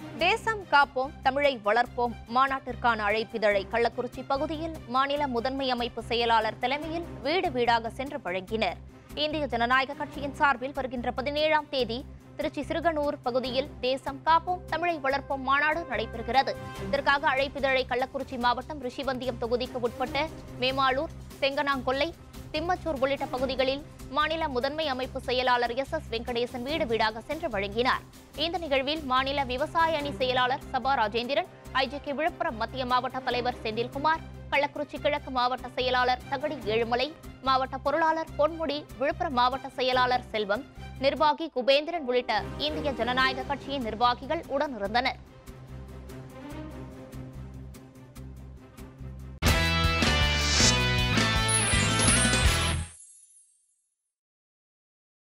தேசம் காப்போம் தமிழை வளர்ப்போம் மாநாட்டிற்கான அழைப்பிதழை கள்ளக்குறிச்சி பகுதியில் மாநில முதன்மை அமைப்பு செயலாளர் தலைமையில் வீடு வீடாக சென்று வழங்கினர் இந்திய ஜனநாயக கட்சியின் சார்பில் வருகின்ற பதினேழாம் தேதி திருச்சி சிறுகனூர் பகுதியில் தேசம் காப்போம் தமிழை வளர்ப்போம் மாநாடு நடைபெறுகிறது இதற்காக அழைப்பிதழை கள்ளக்குறிச்சி மாவட்டம் ரிஷிவந்தியம் தொகுதிக்கு உட்பட்ட மேமாளூர் செங்கனாங்கொல்லை திம்மச்சூர் உள்ளிட்ட பகுதிகளில் மாநில முதன்மை அமைப்பு செயலாளர் எஸ் எஸ் வெங்கடேசன் வீடு வீடாக சென்று வழங்கினார் இந்த நிகழ்வில் மாநில விவசாய அணி செயலாளர் சபா ராஜேந்திரன் ஐஜேகே விழுப்புரம் மத்திய மாவட்ட தலைவர் செந்தில்குமார் கள்ளக்குறிச்சி கிழக்கு மாவட்ட செயலாளர் தகடி ஏழுமலை மாவட்ட பொருளாளர் பொன்முடி விழுப்புரம் மாவட்ட செயலாளர் செல்வம் நிர்வாகி குபேந்திரன் உள்ளிட்ட இந்திய ஜனநாயக கட்சியின் நிர்வாகிகள் உடனிருந்தனர்